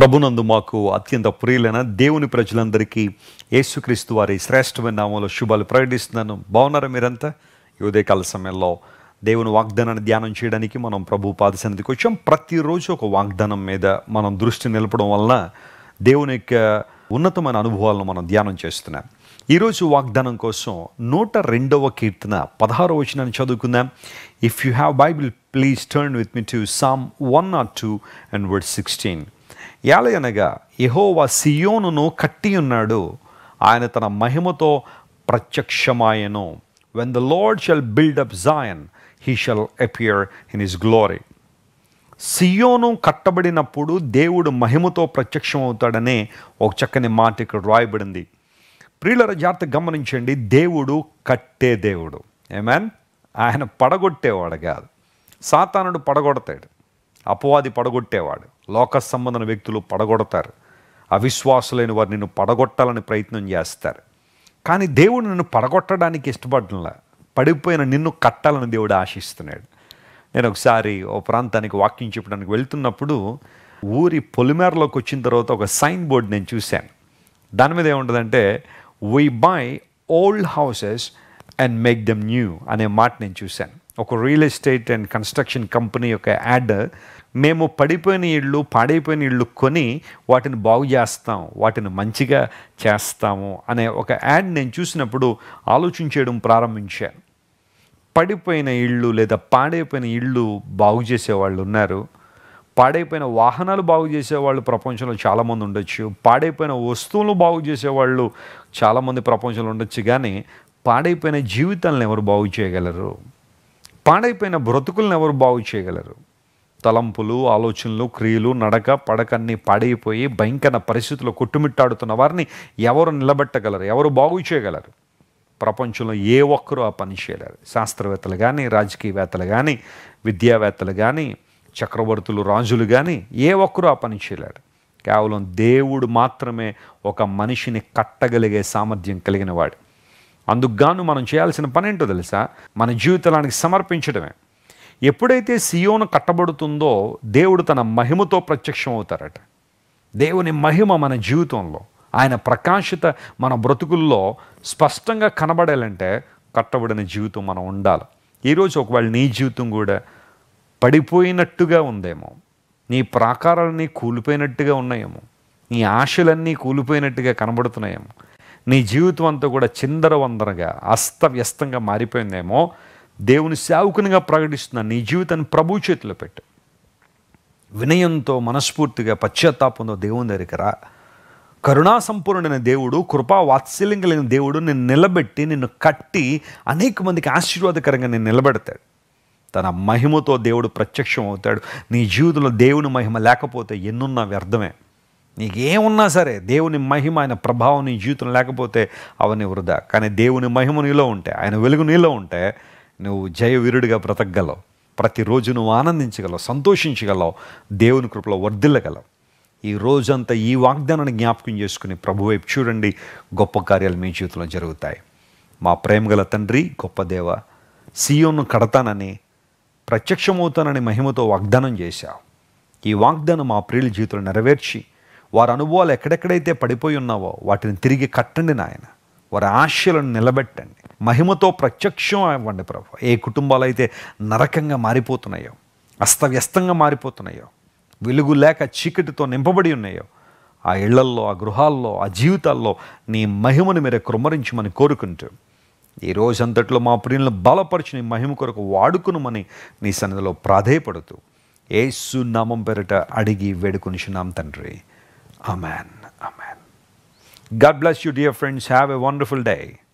ప్రభునందు మాకు అత్యంత ప్రియులైన దేవుని ప్రజలందరికీ యేసుక్రీస్తు వారి శ్రేష్టమైన నామంలో శుభాలు ప్రకటిస్తున్నాను బాగున్నారా మీరంతా ఈ ఉదయకాల సమయంలో దేవుని వాగ్దానాన్ని ధ్యానం చేయడానికి మనం ప్రభు పాదసన్నిధికి వచ్చాం ప్రతిరోజు ఒక వాగ్దానం మీద మనం దృష్టి నిలపడం వలన దేవుని యొక్క ఉన్నతమైన అనుభవాలను మనం ధ్యానం చేస్తున్నాం ఈరోజు వాగ్దానం కోసం నూట రెండవ కీర్తన పదహారవ వచనాన్ని చదువుకుందాం if you have Bible please turn with me to Psalm one nought two and word sixteen యాలయనగా యెహోవా సియోనును కట్టి ఉన్నాడు ఆయన తన మహిమతో ప్రత్యక్షమాయను when the Lord shall build up Zion he shall appear in his glory సియోను కట్టబడినప్పుడు దేవుడు మహిమతో ప్రత్యక్షమవుతాడనే ఒక చక్కని మాట ఇక్కడ రాయబడింది ప్రియులర జాగ్రత్త గమనించండి దేవుడు కట్టే దేవుడు ఏమాన్ ఆయన పడగొట్టేవాడు కాదు సాతానుడు పడగొడతాడు అపవాది పడగొట్టేవాడు లోక సంబంధన వ్యక్తులు పడగొడతారు అవిశ్వాసులైన వారు నిన్ను పడగొట్టాలని ప్రయత్నం చేస్తారు కానీ దేవుడు నిన్ను పడగొట్టడానికి ఇష్టపడడంలా పడిపోయిన నిన్ను కట్టాలని దేవుడు ఆశిస్తున్నాడు నేను ఒకసారి ఓ ప్రాంతానికి వాక్యం చెప్పడానికి వెళ్తున్నప్పుడు ఊరి పొలిమేరలోకి వచ్చిన తర్వాత ఒక సైన్ బోర్డ్ నేను చూశాను దాని మీద ఏముంటుందంటే we buy old houses and make them new అనే మాట నేను చూశాను ఒక real estate and construction company ad యాడ్ మేము పడిపోయిన ఇళ్ళు పాడైపోయిన ఇళ్ళు కొని వాటిని బాగు చేస్తాం వాటిని మంచిగా చేస్తాము అనే ఒక యాడ్ నేను చూసినప్పుడు ఆలోచించేయడం ప్రారంభించాను పడిపోయిన ఇళ్ళు లేదా పాడైపోయిన ఇళ్ళు బాగు చేసేవాళ్ళు ఉన్నారు పాడైపోయిన వాహనాలు బాగు చేసేవాళ్ళు ప్రపంచంలో చాలామంది ఉండొచ్చు పాడైపోయిన వస్తువులు బాగు చేసేవాళ్ళు చాలామంది ప్రపంచంలో ఉండొచ్చు కానీ పాడైపోయిన జీవితాలను ఎవరు బాగు చేయగలరు పాడైపోయిన బ్రతుకులను ఎవరు బాగు చేయగలరు తలంపులు ఆలోచనలు క్రియలు నడక పడక అన్నీ పాడైపోయి భయంకర పరిస్థితుల్లో కొట్టుమిట్టాడుతున్న వారిని ఎవరు నిలబెట్టగలరు ఎవరు బాగు చేయగలరు ప్రపంచంలో ఏ ఒక్కరూ ఆ పని చేయలేరు శాస్త్రవేత్తలు కానీ రాజకీయవేత్తలు కానీ విద్యావేత్తలు కానీ చక్రవర్తులు రాజులు కానీ ఏ ఒక్కరూ ఆ పని చేయలేరు కేవలం దేవుడు మాత్రమే ఒక మనిషిని కట్టగలిగే సామర్థ్యం కలిగిన వాడు అందుకు గాను మనం చేయాల్సిన పని ఏంటో తెలుసా మన జీవితానికి సమర్పించడమే ఎప్పుడైతే సియోను కట్టబడుతుందో దేవుడు తన మహిమతో ప్రత్యక్షం అవుతారట దేవుని మహిమ మన జీవితంలో ఆయన ప్రకాశత మన బ్రతుకుల్లో స్పష్టంగా కనబడాలంటే కట్టబడిన జీవితం మనం ఉండాలి ఈరోజు ఒకవేళ నీ జీవితం కూడా పడిపోయినట్టుగా ఉందేమో నీ ప్రాకారాలన్నీ కూలిపోయినట్టుగా ఉన్నాయేమో నీ ఆశలన్నీ కూలిపోయినట్టుగా కనబడుతున్నాయేమో నీ జీవితం అంతా కూడా చిందరవందరగా అస్తవ్యస్తంగా మారిపోయిందేమో దేవుని సేవకునిగా ప్రకటిస్తున్న నీ జీవితాన్ని ప్రభు చేతిలో పెట్టు వినయంతో మనస్ఫూర్తిగా పశ్చాత్తాపంతో దేవుని దగ్గరికి రా కరుణా సంపూర్ణమైన దేవుడు కృపా వాత్సల్యం కలిగిన దేవుడు నిన్ను నిలబెట్టి నిన్ను కట్టి అనేక మందికి ఆశీర్వాదకరంగా నేను నిలబెడతాడు తన మహిమతో దేవుడు ప్రత్యక్షం అవుతాడు నీ జీవితంలో దేవుని మహిమ లేకపోతే ఎన్నున్నా వ్యర్థమే నీకేమున్నా సరే దేవుని మహిమ ఆయన ప్రభావం నీ జీవితం లేకపోతే అవన్నీ వృధా కానీ దేవుని మహిమ నీలో ఉంటే ఆయన వెలుగు నీలో ఉంటే నువ్వు జయవీరుడిగా బ్రతకగలవు ప్రతిరోజు నువ్వు ఆనందించగలవు సంతోషించగలవు దేవుని కృపలో వర్ధిల్లగలవు ఈ రోజంతా ఈ వాగ్దానాన్ని జ్ఞాపకం చేసుకుని ప్రభు వైపు చూడండి గొప్ప కార్యాలు మీ జీవితంలో జరుగుతాయి మా ప్రేమగల తండ్రి గొప్ప దేవ సీయోను కడతానని ప్రత్యక్షమవుతానని మహిమతో వాగ్దానం చేశావు ఈ వాగ్దానం మా ప్రియుల జీవితంలో నెరవేర్చి వారి అనుభవాలు ఎక్కడెక్కడైతే పడిపోయి ఉన్నావో వాటిని తిరిగి కట్టండి నాయన వారి ఆశలను నిలబెట్టండి మహిమతో ప్రత్యక్షం ఇవ్వండి ప్రభు ఏ కుటుంబాలు అయితే నరకంగా మారిపోతున్నాయో అస్తవ్యస్తంగా మారిపోతున్నాయో వెలుగు లేక చీకటితో నింపబడి ఉన్నాయో ఆ ఇళ్లల్లో ఆ గృహాల్లో ఆ జీవితాల్లో నీ మహిమను మీరే కృమ్మరించమని కోరుకుంటూ ఈ రోజంతట్లో మా ప్రియులను బలపరిచి నీ మహిమ కొరకు వాడుకునమని నీ సన్నిధిలో ప్రాధేయపడుతూ ఏసు నామం పేరిట అడిగి వేడుకొనిచున్నాం తండ్రి amen amen God bless you dear friends have a wonderful day